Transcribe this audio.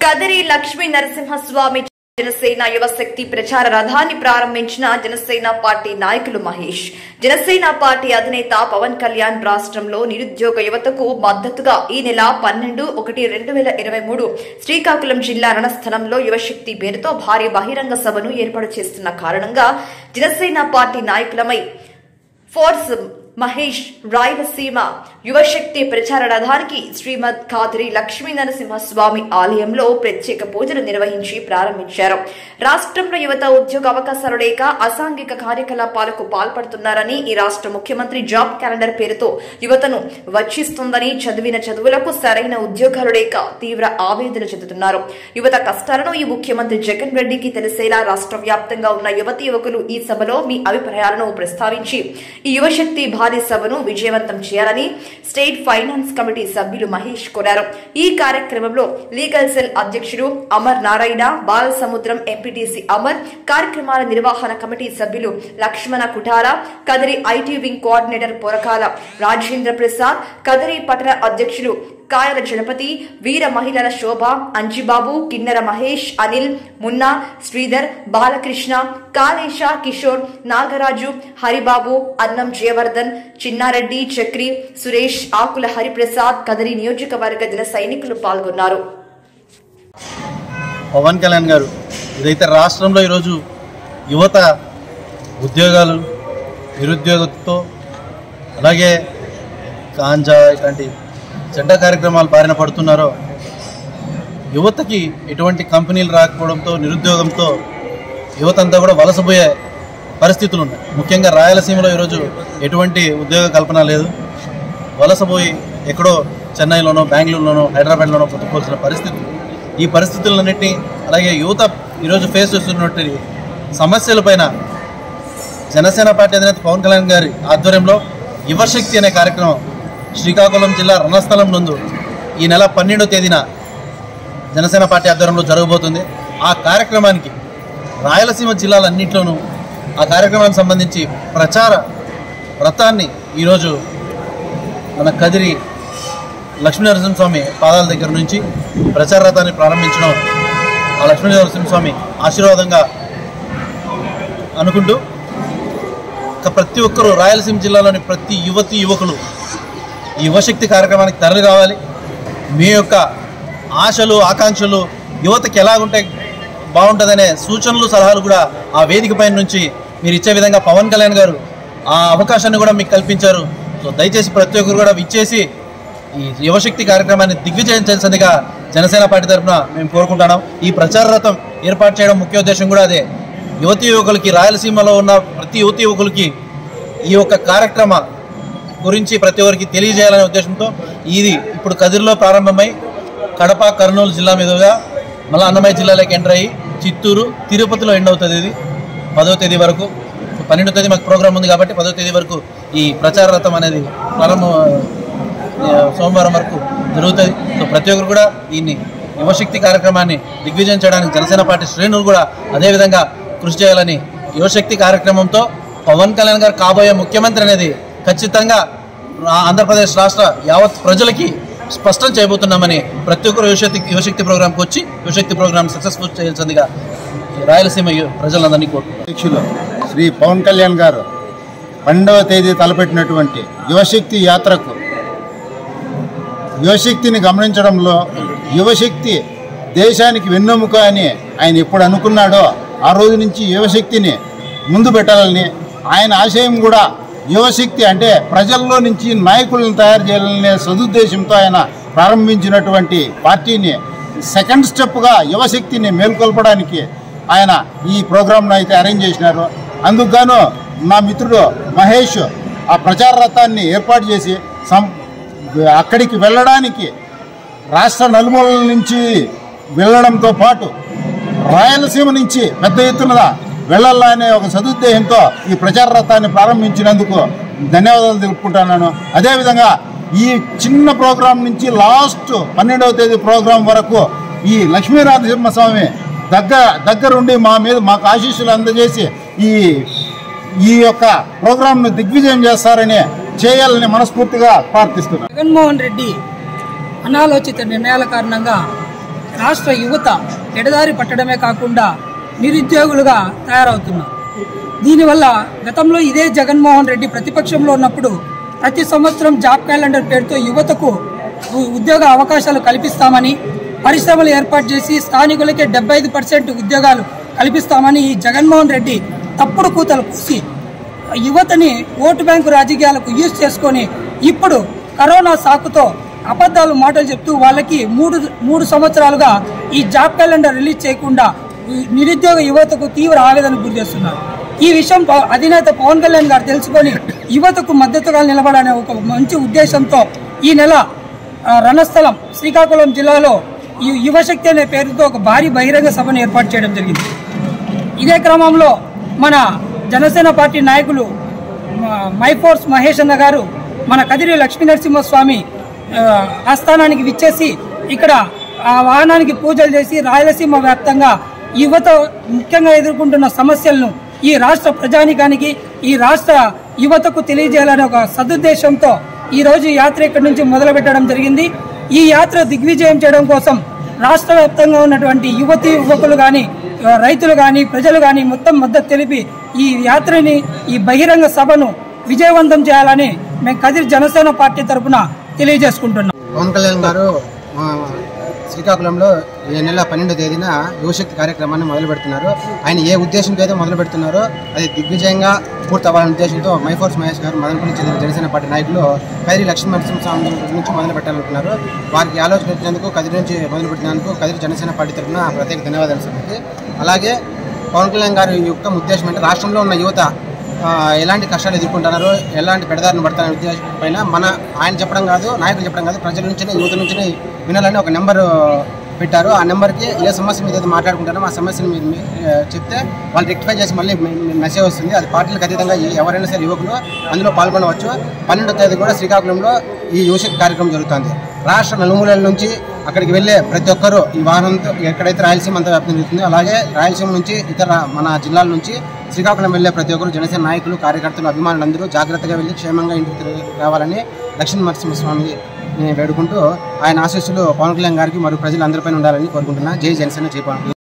కదిరి లక్ష్మీ నరసింహస్వామి జనసేన యువశక్తి ప్రచార రథాన్ని ప్రారంభించిన జనసేన పార్టీ నాయకులు మహేష్ జనసేన పార్టీ అధినేత పవన్ కళ్యాణ్ రాష్ట్రంలో నిరుద్యోగ యువతకు మద్దతుగా ఈ నెల పన్నెండు ఒకటి రెండు వేల ఇరవై మూడు శ్రీకాకుళం జిల్లా రణస్థలంలో యువశక్తి పేరుతో భారీ బహిరంగ సభను ఏర్పాటు చేస్తున్న కారణంగా జనసేన పార్టీ నాయకులమై ఫోర్స్ మహేష్ రాయలసీమ యువశక్తి ప్రచార రథానికి శ్రీమద్ ఖాద్రి లక్ష్మీ నరసింహస్వామి ఆలయంలో ప్రత్యేక పూజలు నిర్వహించి ప్రారంభించారు రాష్ట్రంలో యువత ఉద్యోగ అవకాశాలు లేక అసాంఘిక కార్యకలాపాలకు పాల్పడుతున్నారని ఈ రాష్ట్ర ముఖ్యమంత్రి జాబ్ క్యాలెండర్ పేరుతో యువతను వచ్చిస్తుందని చదివిన చదువులకు సరైన ఉద్యోగాలు లేక తీవ్ర ఆవేదన చెందుతున్నారు యువత కష్టాలను ఈ ముఖ్యమంత్రి జగన్ రెడ్డికి తెలిసేలా రాష్ట్ర వ్యాప్తంగా ఉన్న యువతి యువకులు ఈ సభలో మీ అభిప్రాయాలను ప్రస్తావించి ఈ యువశక్తి భారీ సభను విజయవంతం చేయాలని స్టేట్ ఫైనాన్స్ కమిటీ సభ్యులు మహేష్ కోరారు ఈ కార్యక్రమంలో లీగల్ సెల్ అధ్యక్షుడు అమర్ నారాయణ బాల సముద్రం ఎంపీటీసీ అమర్ కార్యక్రమాల నిర్వహణ కమిటీ సభ్యులు లక్ష్మణ కుటార Kadiri IT wing coordinator Porakala Rajendra Prasad Kadiri పట్టణ అధ్యక్షులు కాయల జనపతి వీర మహిళల శోభ అంజిబాబు కిన్నెర మహేష్ అనిల్ మున్నా శ్రీధర్ బాలకృష్ణ కాళేశ కిషోర్ నాగరాజు హరిబాబు అన్నం జయవర్ధన్ చిన్నారెడ్డి చక్రి సురేష్ ఆకుల హరిప్రసాద్ కదరి నియోజకవర్గ జన సైనికులు పాల్గొన్నారు పవన్ కళ్యాణ్ గారు ఇదైతే రాష్ట్రంలో ఈరోజు యువత ఉద్యోగాలు నిరుద్యోగంతో అలాగే కాంజా ఇలాంటి చెడ్డ కార్యక్రమాలు బారిన పడుతున్నారో యువతకి ఎటువంటి కంపెనీలు రాకపోవడంతో నిరుద్యోగంతో యువత అంతా కూడా వలసపోయే పరిస్థితులు ఉన్నాయి ముఖ్యంగా రాయలసీమలో ఈరోజు ఎటువంటి ఉద్యోగ కల్పన లేదు వలసపోయి ఎక్కడో చెన్నైలోనో బెంగళూరులోనో హైదరాబాద్లోనో పుట్టుకోవాల్సిన పరిస్థితి ఈ పరిస్థితులన్నింటినీ అలాగే యువత ఈరోజు ఫేస్ చేస్తున్నటువంటి సమస్యలపైన జనసేన పార్టీ అధినేత పవన్ కళ్యాణ్ గారి ఆధ్వర్యంలో యువశక్తి అనే కార్యక్రమం శ్రీకాకుళం జిల్లా రణస్థలం నందు ఈ నెల పన్నెండో తేదీన జనసేన పార్టీ ఆధ్వర్యంలో జరగబోతుంది ఆ కార్యక్రమానికి రాయలసీమ జిల్లాలన్నింటిలోనూ ఆ కార్యక్రమానికి సంబంధించి ప్రచార రథాన్ని ఈరోజు మన కదిరి లక్ష్మీనరసింహస్వామి పాదాల దగ్గర నుంచి ప్రచార రథాన్ని ప్రారంభించడం ఆ లక్ష్మీనరసింహస్వామి ఆశీర్వాదంగా అనుకుంటూ ఇక ప్రతి ఒక్కరూ రాయలసీమ జిల్లాలోని ప్రతి యువతి యువకులు ఈ యువశక్తి కార్యక్రమానికి తరలి రావాలి మీ యొక్క ఆశలు ఆకాంక్షలు యువతకి ఎలాగుంటే బాగుంటుందనే సూచనలు సలహాలు కూడా ఆ వేదిక పైన నుంచి మీరు ఇచ్చే విధంగా పవన్ కళ్యాణ్ గారు ఆ అవకాశాన్ని కూడా మీకు కల్పించారు సో దయచేసి ప్రతి ఒక్కరు కూడా విచ్చేసి ఈ యువశక్తి కార్యక్రమాన్ని దిగ్విజయం చేయాల్సిందిగా జనసేన పార్టీ తరఫున మేము కోరుకుంటున్నాం ఈ ప్రచార రథం ఏర్పాటు చేయడం ముఖ్య ఉద్దేశం కూడా అదే యువతి యువకులకి రాయలసీమలో ఉన్న ప్రతి యువతి యువకులకి ఈ యొక్క కార్యక్రమ గురించి ప్రతి ఒక్కరికి తెలియజేయాలనే ఉద్దేశంతో ఇది ఇప్పుడు కదిరిలో ప్రారంభమై కడప కర్నూలు జిల్లా మీదుగా మళ్ళీ అన్నమయ్య జిల్లాలోకి ఎంటర్ అయ్యి చిత్తూరు తిరుపతిలో ఎండ్ అవుతుంది ఇది పదో తేదీ వరకు పన్నెండో తేదీ మాకు ప్రోగ్రామ్ ఉంది కాబట్టి పదో తేదీ వరకు ఈ ప్రచార రథం అనేది ప్రారంభం ఆ, సోమవారం వరకు జరుగుతుంది సో ప్రతి ఒక్కరు కూడా దీన్ని యువశక్తి కార్యక్రమాన్ని దిగ్విజయం చేయడానికి జనసేన పార్టీ శ్రేణులు కూడా అదేవిధంగా కృషి చేయాలని యువశక్తి కార్యక్రమంతో పవన్ కళ్యాణ్ గారు కాబోయే ముఖ్యమంత్రి అనేది ఖచ్చితంగా ఆ- ఆంధ్రప్రదేశ్ రాష్ట్ర యావత్ ప్రజలకి స్పష్టం చేయబోతున్నామని ప్రతి ఒక్కరు యువశక్తి యువశక్తి ప్రోగ్రాంకి వచ్చి యువశక్తి ప్రోగ్రాం సక్సెస్ఫుల్ చేయాల్సిందిగా ఈ రాయలసీమ యు- ప్రజలందరినీ కోరుకుంటున్నాను అధ్యక్షులు శ్రీ పవన్ కళ్యాణ్ గారు పన్నెండవ తేదీ తలపెట్టినటువంటి యువశక్తి యాత్రకు యువశక్తిని గమనించడంలో యువశక్తి దేశానికి వెన్నెముక అని ఆయన ఎప్పుడు అనుకున్నాడో ఆ రోజు నుంచి యువశక్తిని ముందు పెట్టాలని ఆయన ఆశయం కూడా యువశక్తి అంటే ప్రజల్లో నుంచి నాయకులను తయారు చేయాలనే సదుద్దేశంతో ఆయన ప్రారంభించినటువంటి పార్టీని సెకండ్ స్టెప్గా యువశక్తిని మేల్కొల్పడానికి ఆయన ఈ ప్రోగ్రామ్ను అయితే అరేంజ్ చేసినారు అందుకు గాను నా మిత్రుడు మహేష్ ఆ ప్రచార రథాన్ని ఏర్పాటు చేసి సం అక్కడికి వెళ్ళడానికి రాష్ట్ర నలుమూలల నుంచి వెళ్ళడంతో పాటు రాయలసీమ నుంచి పెద్ద ఎత్తున వెళ్ళాలనే ఒక సదుద్దేశంతో ఈ ప్రచార రథాన్ని ప్రారంభించినందుకు ధన్యవాదాలు తెలుపుకుంటున్నాను అదేవిధంగా ఈ చిన్న ప్రోగ్రాం నుంచి లాస్ట్ పన్నెండవ తేదీ ప్రోగ్రాం వరకు ఈ లక్ష్మీనరసింహస్వామి దగ్గర దగ్గరుండి మా మీద మాకు ఆశీస్సులు అందజేసి ఈ ఈ యొక్క ప్రోగ్రాంను దిగ్విజయం చేస్తారని చేయాలని మనస్ఫూర్తిగా ప్రార్థిస్తున్నాను జగన్మోహన్ రెడ్డి అనాలోచిత నిర్ణయాల కారణంగా రాష్ట్ర యువత ఎడదారి పట్టడమే కాకుండా నిరుద్యోగులుగా తయారవుతున్నారు దీనివల్ల గతంలో ఇదే జగన్మోహన్ రెడ్డి ప్రతిపక్షంలో ఉన్నప్పుడు ప్రతి సంవత్సరం జాబ్ క్యాలెండర్ పేరుతో యువతకు ఉ- ఉద్యోగ అవకాశాలు కల్పిస్తామని పరిశ్రమలు ఏర్పాటు చేసి స్థానికులకే డెబ్బై ఐదు పర్సెంట్ ఉద్యోగాలు కల్పిస్తామని ఈ జగన్మోహన్ రెడ్డి తప్పుడు కూతలు కూసి యువతని ఓటు బ్యాంకు రాజకీయాలకు యూజ్ చేసుకొని ఇప్పుడు కరోనా సాకుతో అబద్ధాలు మాటలు చెప్తూ వాళ్ళకి మూడు మూడు సంవత్సరాలుగా ఈ జాబ్ క్యాలెండర్ రిలీజ్ చేయకుండా ఈ నిరుద్యోగ యువతకు తీవ్ర ఆవేదన గురి చేస్తున్నారు ఈ విషయం ప- అధినేత పవన్ కళ్యాణ్ గారు తెలుసుకొని యువతకు మద్దతుగా నిలబడనే ఒక మంచి ఉద్దేశంతో ఈ నెల ఆ, రణస్థలం శ్రీకాకుళం జిల్లాలో ఈ యువశక్తి అనే పేరుతో ఒక భారీ బహిరంగ సభను ఏర్పాటు చేయడం జరిగింది ఇదే క్రమంలో మన జనసేన పార్టీ నాయకులు మ- మైఫోర్స్ మహేష్ అన్న గారు మన కదిరి లక్ష్మీ నరసింహస్వామి ఆ, ఆస్థానానికి విచ్చేసి ఇక్కడ ఆ వాహనానికి పూజలు చేసి రాయలసీమ వ్యాప్తంగా యువత ముఖ్యంగా ఎదుర్కొంటున్న సమస్యలను ఈ రాష్ట్ర ప్రజానికానికి ఈ రాష్ట్ర యువతకు తెలియజేయాలనే ఒక సదుద్దేశంతో ఈ రోజు ఈ యాత్ర ఇక్కడి నుంచి మొదలు పెట్టడం జరిగింది ఈ యాత్ర దిగ్విజయం చేయడం కోసం రాష్ట్ర వ్యాప్తంగా ఉన్నటువంటి యువతి యువకులు కానీ రైతులు కానీ ప్రజలు కానీ మొత్తం మద్దతు తెలిపి ఈ యాత్రని ఈ బహిరంగ సభను విజయవంతం చేయాలని మేము కదిరి జనసేన పార్టీ తరఫున తెలియజేసుకుంటున్నాం పవన్ కళ్యాణ్ గారు ఆ, శ్రీకాకుళంలో ఈ నెల పన్నెండో తేదీన యువశక్తి కార్యక్రమాన్ని మొదలు పెడుతున్నారు ఆయన ఏ ఉద్దేశంతో అయితే మొదలు పెడుతున్నారో అది దిగ్విజయంగా పూర్తి అవ్వాలనే ఉద్దేశంతో మైఫోర్స్ మహేష్ గారు మదనపల్లి చెందిన జనసేన పార్టీ నాయకులు కదిరి లక్ష్మీ నరసింహస్వామి నుంచి మొదలు పెట్టాలనుకున్నారు వారికి ఆలోచన వచ్చినందుకు కదిరి నుంచి మొదలు పెట్టినందుకు కదిరి జనసేన పార్టీ తరఫున ప్రత్యేక ధన్యవాదాలు సార్ అలాగే పవన్ కళ్యాణ్ గారి యొక్క ఉద్దేశం అంటే రాష్ట్రంలో ఉన్న యువత ఆ, ఎలాంటి కష్టాలు ఎదుర్కొంటున్నారో ఎలాంటి పెడదారిని పడతారనే ఉద్దేశం పైన మన ఆయన చెప్పడం కాదు నాయకులు చెప్పడం కాదు ప్రజల నుంచి యువత నుంచి వినాలని ఒక నెంబర్ పెట్టారు ఆ నెంబర్కి ఏ సమస్య మీద అయితే మాట్లాడుకుంటారో ఆ సమస్యను మీరు మీ- ఆ, చెప్తే వాళ్ళు రెక్టిఫై చేసి మళ్ళీ మెసేజ్ వస్తుంది అది పార్టీలకు అతీతంగా ఏ- ఎవరైనా సరే యువకులు అందులో పాల్గొనవచ్చు పన్నెండో తేదీ కూడా శ్రీకాకుళంలో ఈ యువశక్తి కార్యక్రమం జరుగుతుంది రాష్ట్ర నలుమూలల నుంచి అక్కడికి వెళ్ళే ప్రతి ఒక్కరూ ఈ వాహనంతో ఎక్కడైతే రాయలసీమ అంతా వ్యాప్తం జరుగుతుందో అలాగే రాయలసీమ నుంచి ఇతర మన జిల్లాల నుంచి శ్రీకాకుళం వెళ్ళే ప్రతి ఒక్కరు జనసేన నాయకులు కార్యకర్తలు అభిమానులందరూ జాగ్రత్తగా వెళ్ళి క్షేమంగా ఇంటికి తిరిగి రావాలని లక్ష్మీ నరసింహస్వామి వేడుకుంటూ ఆయన ఆశీస్సులు పవన్ కళ్యాణ్ గారికి మరియు ప్రజలందరిపైన ఉండాలని కోరుకుంటున్నా జై జనసేన జై పవన్ కళ్యాణ్.